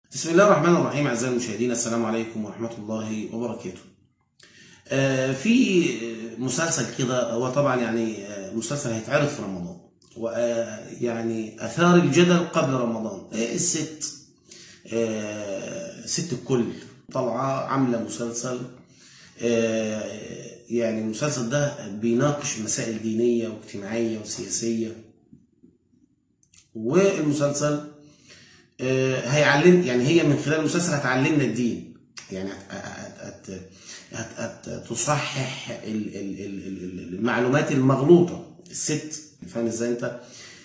بسم الله الرحمن الرحيم أعزائي المشاهدين السلام عليكم ورحمة الله وبركاته. آه، في مسلسل كده هو طبعا يعني آه، مسلسل هيتعرض في رمضان ويعني أثار الجدل قبل رمضان آه، الست آه، ست الكل طالعة عاملة مسلسل آه، يعني المسلسل ده بيناقش مسائل دينية واجتماعية وسياسية والمسلسل آه، هيعلم يعني هي من خلال المسلسل هتعلمنا الدين يعني هت- هت- هت- هت- هت- تصحح ال- ال- ال- ال- المعلومات المغلوطه الست فاهم ازاي انت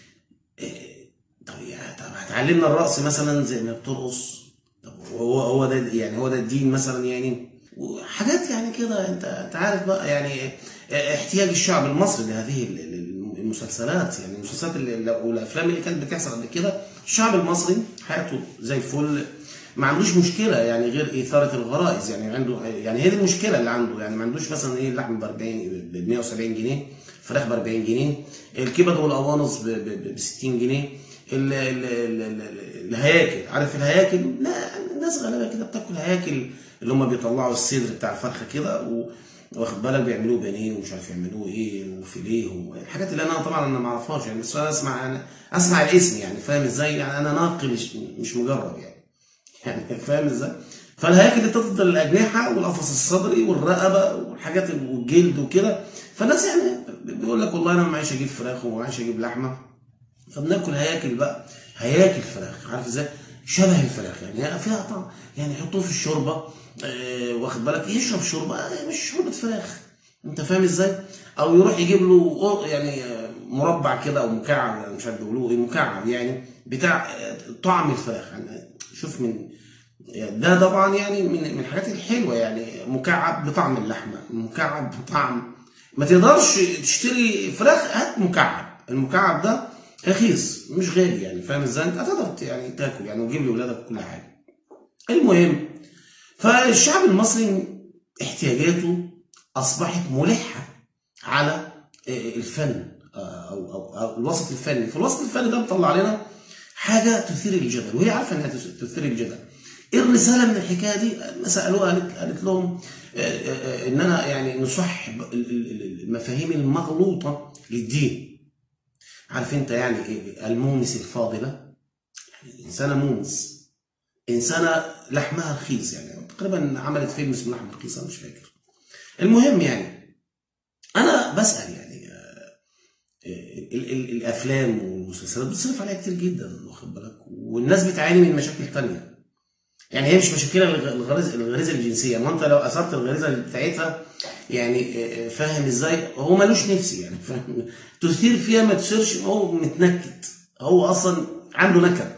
آه، طب يا- طب هتعلمنا الرقص مثلا زي ما بترقص طب هو هو ده يعني هو ده الدين مثلا يعني وحاجات يعني كده انت انت عارف بقى يعني آه، احتياج الشعب المصري لهذه ال- ال- المسلسلات يعني المسلسلات اللي والافلام اللي كانت بتحصل قبل كده الشعب المصري حياته زي الفل ما عندوش مشكله يعني غير اثاره الغرائز يعني عنده يعني هي دي المشكله اللي عنده يعني ما عندوش مثلا ايه اللحم ب 40 ب 170 جنيه فراخ ب 40 جنيه الكبد والقوانص ب 60 جنيه ال- ال- ال- ال- الهياكل عارف الهياكل لا الناس غالبا كده بتاكل هياكل اللي هم بيطلعوا الصدر بتاع الفرخه كده و- واخد بالك بيعملوه بانيه ومش عارف يعملوه ايه وفيليه والحاجات اللي انا طبعا انا ما اعرفهاش يعني بس انا اسمع انا اسمع الاسم يعني فاهم ازاي يعني انا ناقل مش مش مجرب يعني يعني فاهم ازاي فالهياكل اللي تفضل الاجنحه والقفص الصدري والرقبه والحاجات والجلد وكده فالناس يعني بيقول لك والله انا معيش اجيب فراخ ومعيش اجيب لحمه فبناكل هياكل بقى هياكل فراخ عارف ازاي شبه الفراخ يعني فيها طعم يعني يحطوه في الشوربه آه واخد بالك يشرب شوربه آه، مش شوربه فراخ انت فاهم ازاي او يروح يجيب له قر- يعني آه، مربع كده او مكعب يعني مش عارف بيقولوه ايه مكعب يعني بتاع آه، طعم الفراخ يعني شوف من ده طبعا يعني من من الحاجات الحلوه يعني مكعب بطعم اللحمه مكعب بطعم ما تقدرش تشتري فراخ هات مكعب المكعب ده رخيص مش غالي يعني فاهم ازاي انت هتقدر يعني تاكل يعني وتجيب لاولادك كل حاجه المهم فالشعب المصري احتياجاته اصبحت ملحه على الفن او او, أو الوسط الفني فالوسط الفني ده مطلع لنا حاجه تثير الجدل وهي عارفه انها تثير الجدل ايه الرساله من الحكايه دي ما سالوها قالت, قالت لهم آه، آه، آه، ان انا يعني نصحح ال- ال- ال- المفاهيم المغلوطه للدين عارف انت يعني ايه المومس الفاضله انسانه مومس انسانه لحمها رخيص يعني تقريبا عملت فيلم اسمه لحم رخيص انا مش فاكر المهم يعني انا بسال يعني آه، ال- ال- الافلام والمسلسلات بتصرف عليها كتير جدا واخد بالك والناس بتعاني من مشاكل تانية يعني هي مش مشاكلها الغ- الغريزه الغريزه الجنسيه ما انت لو اثرت الغريزه بتاعتها يعني آه، فاهم ازاي هو ملوش نفسي يعني فاهم تثير فيها ما تثيرش هو متنكد هو اصلا عنده نكد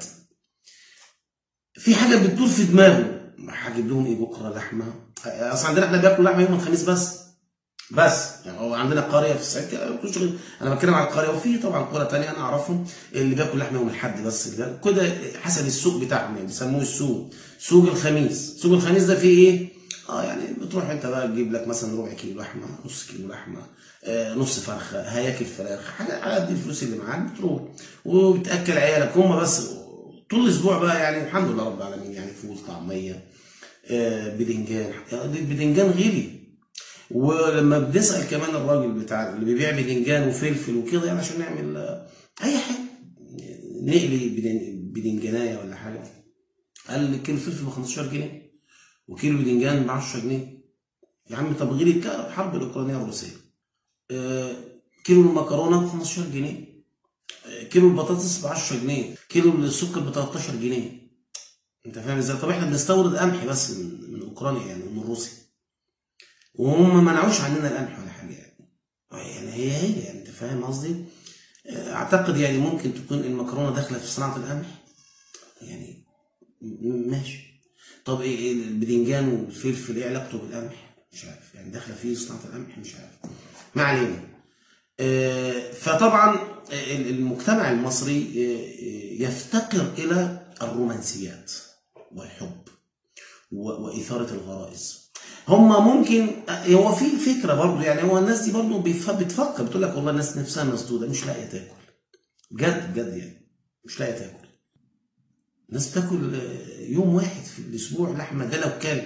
في حاجه بتدور في دماغه هجيب لهم ايه بكره لحمه اصل عندنا احنا بياكلوا لحمه يوم الخميس بس بس يعني هو عندنا قريه في الصعيد كده ما بياكلوش غير- انا بتكلم على القريه وفي طبعا قرى تانية انا اعرفهم اللي بياكل لحمه يوم الاحد بس اللي بياكل- كده حسب السوق بتاعهم يعني بيسموه السوق سوق الخميس سوق الخميس ده فيه ايه؟ اه يعني بتروح انت بقى تجيب لك مثلا ربع كيلو لحمه نص كيلو لحمه آه نص فرخه هياكل فراخ حاجه على قد الفلوس اللي معاك بتروح وبتاكل عيالك هم بس طول الاسبوع بقى يعني الحمد لله رب العالمين يعني فول طعميه آه بدنجان البدنجان غلي ولما بنسال كمان الراجل بتاع اللي بيبيع بدنجان وفلفل وكده يعني عشان نعمل آه، اي حاجه نقلي بدن- بدنجانايه ولا حاجه قال لي كيلو فلفل ب 15 جنيه وكيلو بدنجان ب 10 جنيه يا عم طب غلي كده الحرب الاوكرانيه الروسيه آه، كيلو المكرونه ب 15 جنيه آه، كيلو البطاطس ب 10 جنيه كيلو السكر ب 13 جنيه انت فاهم ازاي طب احنا بنستورد قمح بس من, من اوكرانيا يعني ومن روسيا وهم ما منعوش عننا القمح ولا حاجه يعني يعني هي هي يعني انت فاهم قصدي آه، اعتقد يعني ممكن تكون المكرونه داخله في صناعه القمح يعني م- ماشي طب ايه إيه البدنجان والفلفل ايه علاقته بالقمح مش عارف يعني داخله فيه صناعه القمح مش عارف ما علينا آه، فطبعا آه، المجتمع المصري آه، آه، يفتقر الى الرومانسيات والحب و- واثاره الغرائز هم ممكن هو في فكره برضه يعني هو الناس دي برضه بيف- بتفكر بتقول لك والله الناس نفسها مسدوده مش لاقيه تاكل بجد بجد يعني مش لاقيه تاكل الناس بتاكل آه، يوم واحد في الاسبوع لحمه ده لو كلب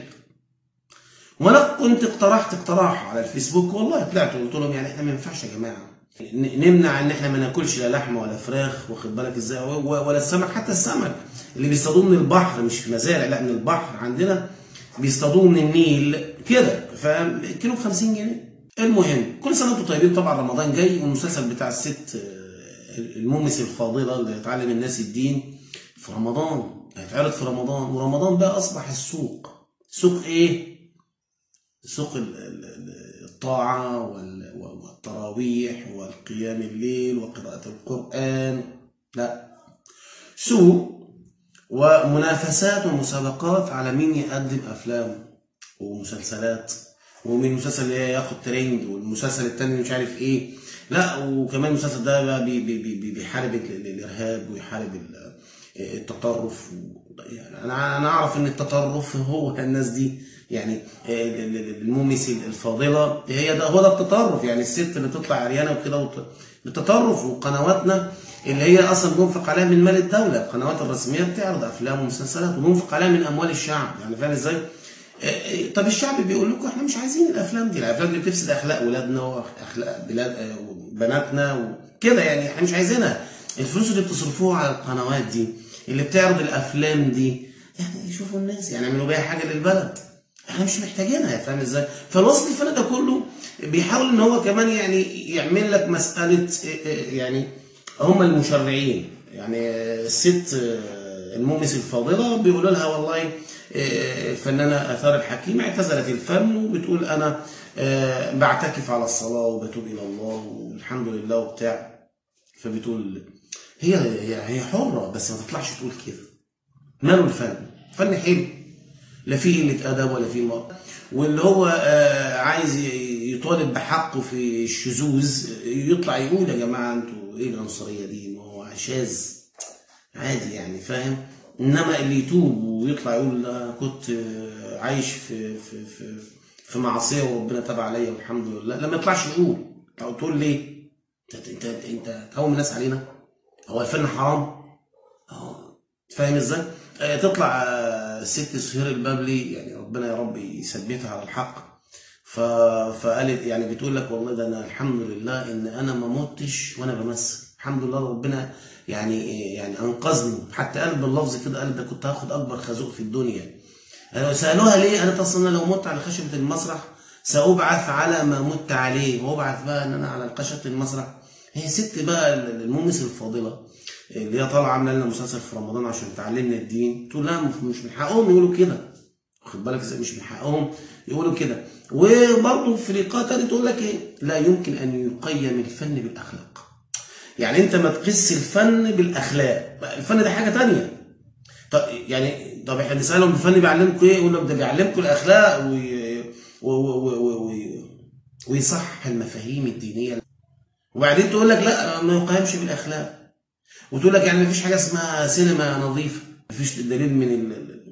وانا كنت اقترحت اقتراح على الفيسبوك والله طلعت وقلت لهم يعني احنا ما ينفعش يا جماعه ن- نمنع ان احنا ما ناكلش لا لحمه ولا فراخ واخد بالك ازاي و- ولا السمك حتى السمك اللي بيصطادوه من البحر مش في مزارع لا من البحر عندنا بيصطادوه من النيل كده فالكيلو ب 50 جنيه المهم كل سنه وانتم طيبين طبعا رمضان جاي والمسلسل بتاع الست آه، المومس الفاضله اللي تعلم الناس الدين في رمضان هيتعرض في رمضان ورمضان بقى اصبح السوق سوق ايه؟ سوق ال- ال- ال- الطاعة وال- والتراويح والقيام الليل وقراءة القرآن لا سوق ومنافسات ومسابقات على مين يقدم أفلام ومسلسلات ومين المسلسل اللي ياخد ترند والمسلسل التاني مش عارف ايه لا وكمان المسلسل ده بقى بي بي بي بيحارب ال- ال- الارهاب ويحارب ال- التطرف يعني انا انا اعرف ان التطرف هو الناس دي يعني ال- ال- ال- المومس الفاضله هي ده هو ده التطرف يعني الست اللي تطلع عريانه وكده وت- التطرف وقنواتنا اللي هي اصلا بينفق عليها من مال الدوله القنوات الرسميه بتعرض افلام ومسلسلات وبينفق عليها من اموال الشعب يعني فاهم ازاي؟ إيه، طب الشعب بيقول لكم احنا مش عايزين الافلام دي الافلام دي بتفسد اخلاق ولادنا واخلاق بلاد آه، بناتنا وكده يعني احنا مش عايزينها الفلوس اللي بتصرفوها على القنوات دي اللي بتعرض الافلام دي يعني يشوفوا الناس يعني يعملوا بيها حاجه للبلد احنا مش محتاجينها فاهم ازاي فالوسط الفني ده كله بيحاول ان هو كمان يعني يعمل لك مساله إيه، إيه، يعني هم المشرعين يعني الست آه، المومس الفاضله بيقولوا لها والله آه، الفنانه اثار الحكيم اعتزلت الفن وبتقول انا آه، بعتكف على الصلاه وبتوب الى الله والحمد لله وبتاع فبتقول هي هي هي حره بس ما تطلعش تقول كده ماله الفن فن حلو لا فيه قله ادب ولا فيه مرض واللي هو آه، عايز ي- يطالب بحقه في الشذوذ يطلع يقول يا جماعه انتوا ايه العنصريه دي ما هو شاذ عادي يعني فاهم انما اللي يتوب ويطلع يقول لا أنا كنت آه، عايش في في في في معصيه وربنا تاب عليا والحمد لله لما يطلعش يقول طب تقول ليه؟ انت انت انت تهوم الناس علينا؟ هو الفن حرام؟ اه فاهم ازاي؟ آه، تطلع آه، الست سهير البابلي يعني ربنا يا رب يثبتها على الحق ف... فقالت يعني بتقول لك والله ده انا الحمد لله ان انا ما متش وانا بمثل الحمد لله ربنا يعني يعني انقذني حتى قالت باللفظ كده قالت ده كنت هاخد اكبر خازوق في الدنيا قالوا- سالوها ليه قالت اصل انا لو مت على خشبه المسرح سابعث على ما مت عليه وابعث بقى ان انا على خشبه المسرح هي ست بقى المومس الفاضله اللي هي طالعه عامله لنا مسلسل في رمضان عشان تعلمنا الدين تقول لا مش من حقهم يقولوا كده واخد بالك ازاي مش من حقهم يقولوا كده وبرضه في لقاء تاني تقول لك ايه لا يمكن ان يقيم الفن بالاخلاق يعني انت ما تقيس الفن بالاخلاق الفن ده حاجه تانية طب يعني طب احنا بنسالهم الفن بيعلمكم ايه يقول لك ده بيعلمكم الاخلاق وي... و... و... و... و... ويصحح المفاهيم الدينيه وبعدين تقول لك لا ما يقيمش بالاخلاق وتقول لك يعني ما فيش حاجه اسمها سينما نظيفه ما فيش دليل من ال... ال-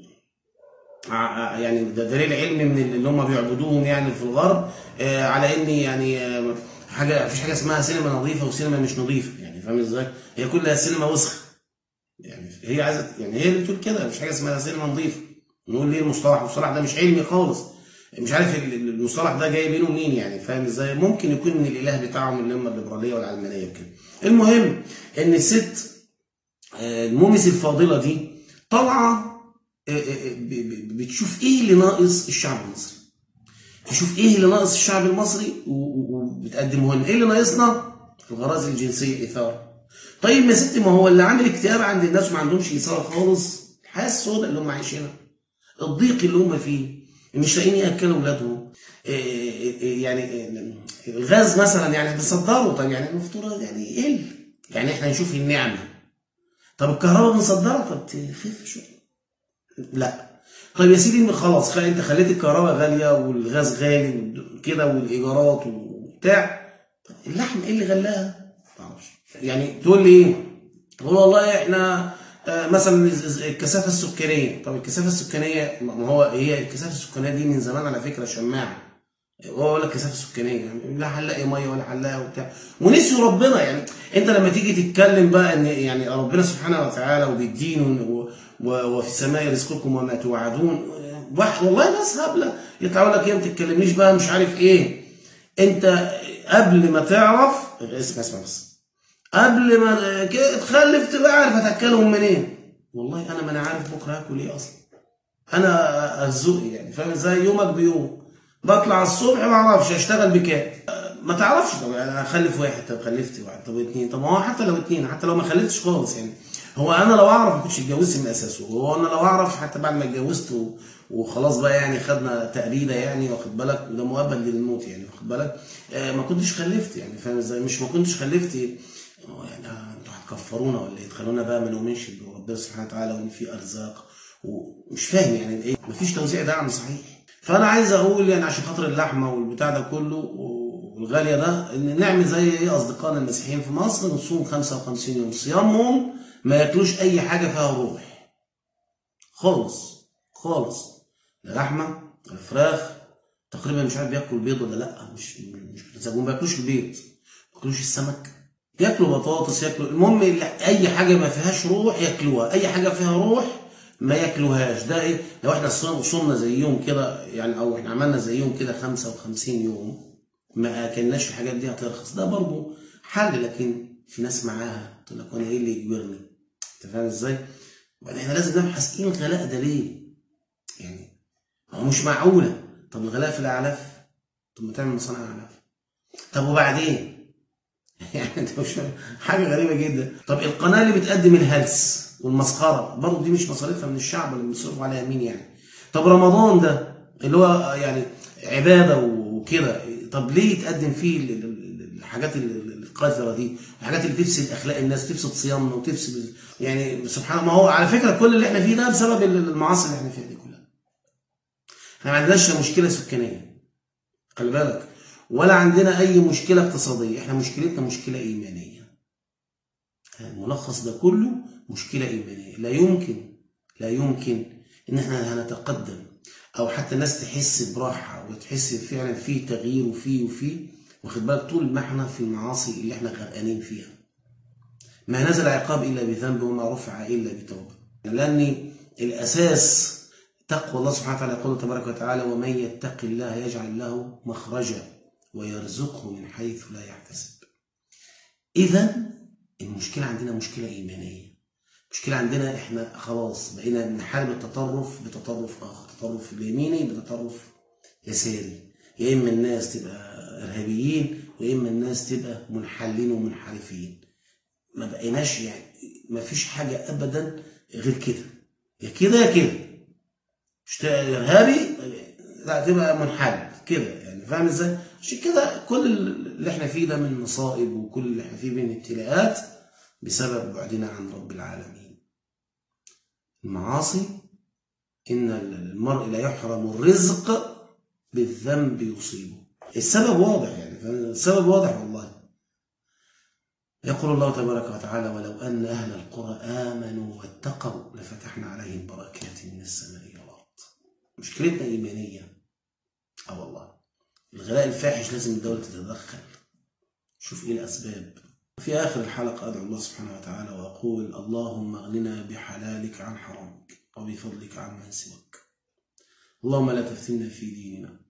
ع- يعني ده دليل علمي من اللي هم بيعبدوهم يعني في الغرب آه، على ان يعني آه، حاجه مفيش حاجه اسمها سينما نظيفه وسينما مش نظيفه يعني فاهم ازاي؟ هي كلها سينما وسخ يعني هي عايزه يعني هي اللي بتقول كده مفيش حاجه اسمها سينما نظيفه نقول ليه المصطلح المصطلح ده مش علمي خالص مش عارف ال- ال- المصطلح ده جاي بينه منين يعني فاهم ازاي؟ ممكن يكون من الاله بتاعهم اللي هم الليبراليه والعلمانيه وكده. المهم ان الست آه، المومس الفاضله دي طالعه آه، آه، ب- ب- بتشوف ايه اللي ناقص الشعب المصري تشوف ايه اللي ناقص الشعب المصري و- و- وبتقدمه لنا ايه اللي ناقصنا الغرائز الجنسيه اثاره طيب يا ستي ما هو اللي عامل اكتئاب عند الناس وما عندهمش اثاره خالص الحياه السوداء اللي هم عايشينها الضيق اللي هم فيه مش لاقيين ياكلوا اولادهم إيه إيه يعني إيه الغاز مثلا يعني بنصدره طب يعني المفروض يعني يقل يعني احنا نشوف النعمه طب الكهرباء بنصدرها طب تخف شويه لا طيب يا سيدي خلاص خلي انت خليت الكهرباء غاليه والغاز غالي كده والايجارات وبتاع طب اللحم ايه اللي غلاها؟ معرفش يعني تقول لي ايه؟ تقول والله احنا آه، مثلا الكثافه السكانيه طب الكثافه السكانيه ما هو هي الكثافه السكانيه دي من زمان على فكره شماعه وهو يقول لك كثافه سكانيه يعني لا هنلاقي ميه ولا هنلاقي وبتاع ونسيوا ربنا يعني انت لما تيجي تتكلم بقى ان يعني ربنا سبحانه وتعالى وبالدين و- و- وفي السماء رزقكم وما توعدون واحد والله ناس هبله يطلعوا لك ايه ما تتكلمنيش بقى مش عارف ايه انت قبل ما تعرف اسمع اسمع بس قبل ما كده تخلف تبقى عارف هتاكلهم منين والله انا ما انا عارف بكره هاكل ايه اصلا انا ارزقي يعني فاهم ازاي يومك بيوم بطلع الصبح ما اعرفش اشتغل بكام ما تعرفش طب انا اخلف واحد طب خلفت واحد طب اتنين طب ما هو حتى لو اتنين حتى لو ما خلفتش خالص يعني هو انا لو اعرف ما كنتش اتجوزت من اساسه هو انا لو اعرف حتى بعد ما اتجوزت و- وخلاص بقى يعني خدنا تأبيده يعني واخد بالك وده مؤبد للموت يعني واخد بالك آه ما كنتش خلفت يعني فاهم ازاي مش ما كنتش خلفت هو يعني آه، انتوا هتكفرونا ولا ايه تخلونا بقى ما نؤمنش بربنا سبحانه وتعالى وان في ارزاق ومش فاهم يعني ايه مفيش توزيع دعم صحيح فانا عايز اقول يعني عشان خاطر اللحمه والبتاع ده كله والغاليه ده ان نعمل زي ايه اصدقائنا المسيحيين في مصر نصوم 55 يوم صيامهم ما ياكلوش اي حاجه فيها روح خالص خالص لا لحمه ولا فراخ تقريبا مش عارف بياكلوا البيض ولا لا مش مش بتزعجون ما بياكلوش البيض ما بياكلوش السمك ياكلوا بطاطس ياكلوا المهم اللي- اي حاجه ما فيهاش روح ياكلوها اي حاجه فيها روح ما ياكلوهاش ده ايه لو احنا صم- صمنا زيهم كده يعني او احنا عملنا زيهم كده 55 يوم ما اكلناش الحاجات دي هترخص ده برضه حل لكن في ناس معاها تقول لك وانا ايه اللي يجبرني انت فاهم ازاي؟ وبعدين احنا لازم نبحث ايه الغلاء ده ليه؟ يعني هو مش معقوله طب الغلاء في الاعلاف طب ما تعمل مصانع اعلاف طب وبعدين يعني انت مش فاهم. حاجه غريبه جدا طب القناه اللي بتقدم الهلس والمسخره برضه دي مش مصاريفها من الشعب اللي بيصرفوا عليها مين يعني طب رمضان ده اللي هو يعني عباده وكده طب ليه يتقدم فيه ال- ال- ال- الحاجات ال- ال- القذره دي الحاجات اللي تفسد اخلاق الناس تفسد صيامنا وتفسد يعني سبحان ما هو على فكره كل اللي احنا فيه ده بسبب ال- المعاصي اللي احنا فيها دي كلها احنا ما عندناش مشكله سكانيه خلي بالك ولا عندنا اي مشكله اقتصاديه احنا مشكلتنا مشكله ايمانيه الملخص ده كله مشكله ايمانيه لا يمكن لا يمكن ان احنا هنتقدم او حتى الناس تحس براحه وتحس فعلا في تغيير وفي وفي واخد بالك طول ما احنا في المعاصي اللي احنا غرقانين فيها ما نزل عقاب الا بذنب وما رفع الا بتوبه لان الاساس تقوى الله سبحانه وتعالى يقول تبارك وتعالى ومن يتق الله يجعل له مخرجا ويرزقه من حيث لا يحتسب اذا المشكله عندنا مشكله ايمانيه مشكله عندنا احنا خلاص بقينا نحارب التطرف بتطرف اخر تطرف اليميني بتطرف يساري يا اما الناس تبقى ارهابيين ويا اما الناس تبقى منحلين ومنحرفين ما بقيناش يعني ما فيش حاجه ابدا غير كده يا كده يا كده مش تبقى ارهابي لا تبقى منحل كده يعني فاهم ازاي؟ عشان كده كل اللي احنا فيه ده من مصائب وكل اللي احنا فيه من ابتلاءات بسبب بعدنا عن رب العالمين. المعاصي ان المرء لا يحرم الرزق بالذنب يصيبه. السبب واضح يعني فاهم؟ السبب واضح والله. يقول الله تبارك وتعالى ولو ان اهل القرى امنوا واتقوا لفتحنا عليهم بركات من السماء والارض. مشكلتنا ايمانيه. اه والله. الغلاء الفاحش لازم الدولة تتدخل شوف ايه الأسباب في آخر الحلقة أدعو الله سبحانه وتعالى وأقول اللهم اغننا بحلالك عن حرامك وبفضلك عمن سواك اللهم لا تفتنا في ديننا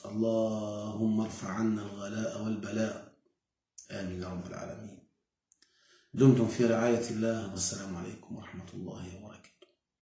اللهم ارفع عنا الغلاء والبلاء آمين يا رب العالمين دمتم في رعاية الله والسلام عليكم ورحمة الله وبركاته